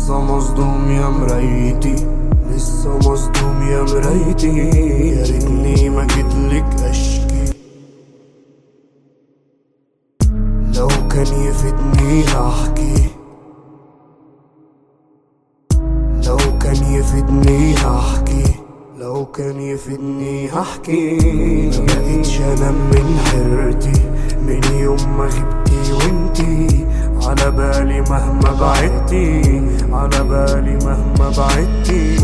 لسه مصدوم يا مرايتي لسه مصدوم يا مرايتي يا ريتني ما جيتلك اشكي لو كان يفيدني هحكي لو كان يفيدني هحكي لو كان يفيدني هحكي مبقتش انام من حيرتي من يوم ما غبتي وانتي على بالي مهما بعدتي على بالي مهما بعدتي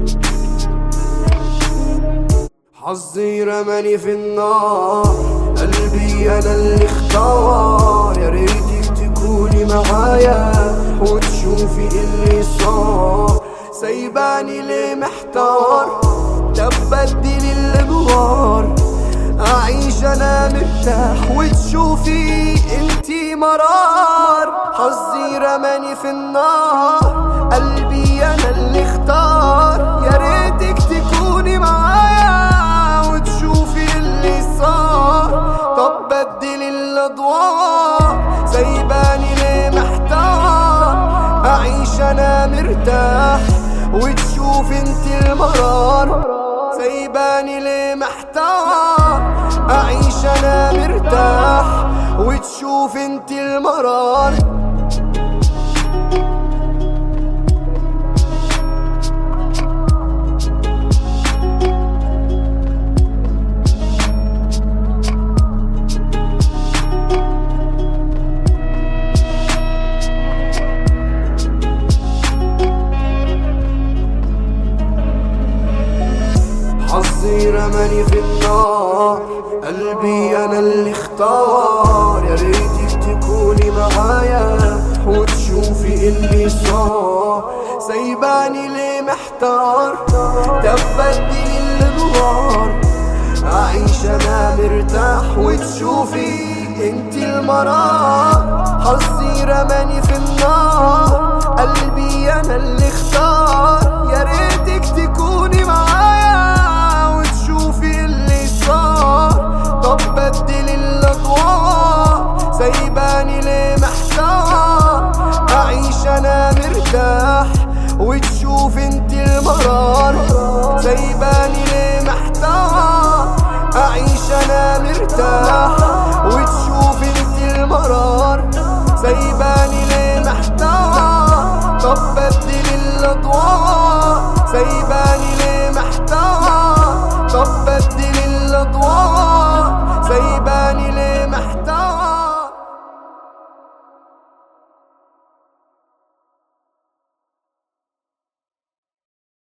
حظي رماني في النار قلبي انا اللي اختار يا ريتك تكوني معايا وتشوفي اللي صار سايباني ليه محتار طب بدل الادوار اعيش انا مرتاح وتشوفي انتي مرار حظي رماني في النار قلبي انا اللي اختار يا ريتك تكوني معايا وتشوفي اللي صار طب بدل الادوار سايباني ليه محتار اعيش انا مرتاح وتشوف انت المرار سايباني ليه محتار اعيش انا مرتاح وتشوف انت المرار حظي رماني في النار قلبي انا اللي اختار يا ريتك تكوني معايا وتشوفي اللي صار سايباني ليه محتار تبدي الادوار اعيش انا مرتاح وتشوفي انت المرار حظي رماني في النار قلبي انا اللي اختار يا ريتك تكوني معايا وتشوفي اللي صار طب بدل الادوار سايباني ليه محتار اعيش انا مرتاح وتشوف انت المرار سايباني ليه محتار اعيش انا مرتاح